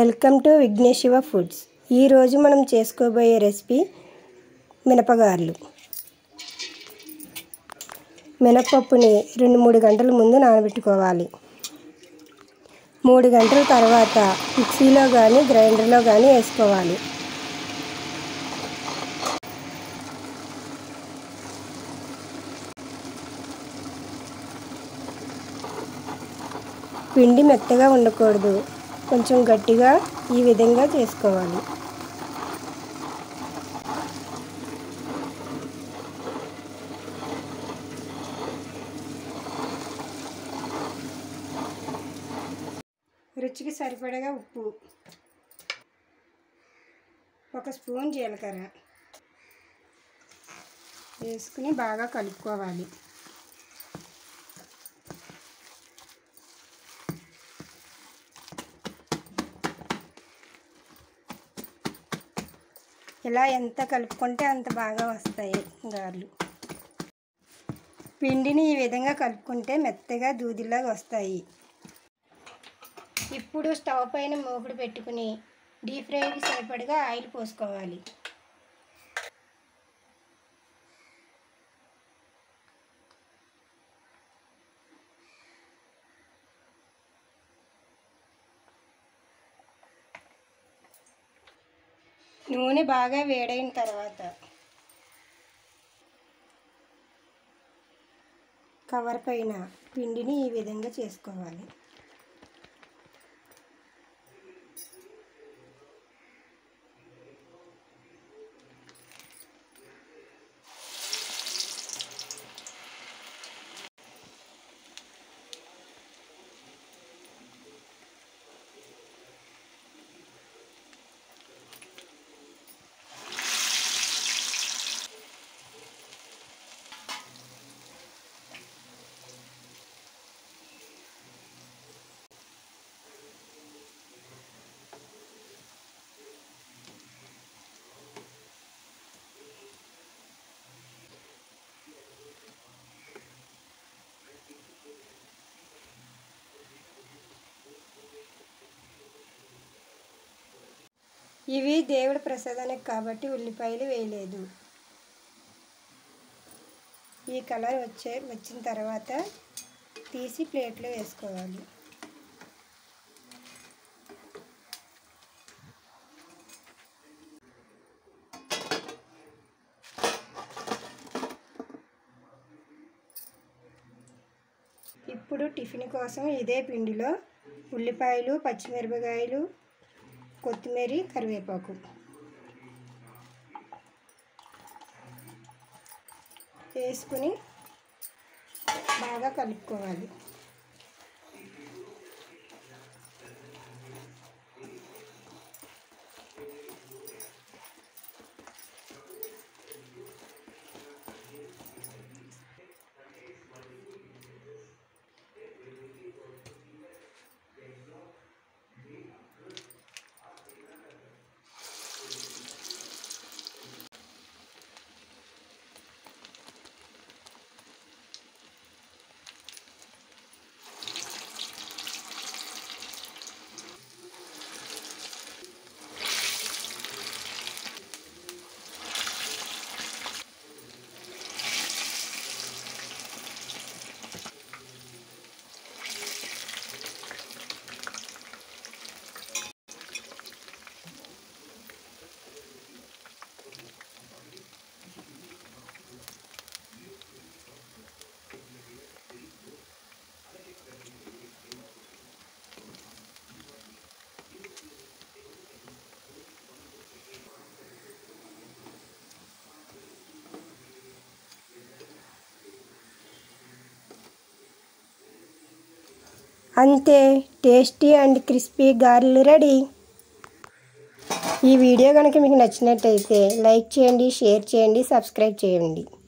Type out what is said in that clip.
welcome to Vignesh Shiva foods ఈరోజు మనం చేసుకోబోయే రెసిపీ మినపగారెలు మినపప్పుని రెండు మూడు గంటల ముందు నానబెట్టుకోవాలి మూడు గంటల తర్వాత మిక్సీలో కానీ గ్రైండర్లో కానీ వేసుకోవాలి పిండి మెత్తగా ఉండకూడదు కొంచెం గట్టిగా ఈ విధంగా చేసుకోవాలి రుచికి సరిపడగా ఉప్పు ఒక స్పూన్ జీలకర్ర వేసుకుని బాగా కలుపుకోవాలి ఇలా ఎంత కలుపుకుంటే అంత బాగా వస్తాయి గారెలు పిండిని ఈ విధంగా కలుపుకుంటే మెత్తగా దూదిలాగా వస్తాయి ఇప్పుడు స్టవ్ పైన మూకుడు పెట్టుకుని డీప్ ఫ్రైకి సరిపడగా ఆయిల్ పోసుకోవాలి నూనె బాగా వేడైన తర్వాత కవర్ పైన పిండిని ఈ విధంగా చేసుకోవాలి ఇవి దేవుడి ప్రసాదానికి కాబట్టి ఉల్లిపాయలు వేయలేదు ఈ కలర్ వచ్చే వచ్చిన తర్వాత తీసి ప్లేట్లో వేసుకోవాలి ఇప్పుడు టిఫిన్ కోసం ఇదే పిండిలో ఉల్లిపాయలు పచ్చిమిరపకాయలు కొత్తిమీర కరివేపాకు వేసుకుని బాగా కలుపుకోవాలి అంతే టేస్టీ అండ్ క్రిస్పీ గారెలు రెడీ ఈ వీడియో కనుక మీకు నచ్చినట్టయితే లైక్ చేయండి షేర్ చేయండి సబ్స్క్రైబ్ చేయండి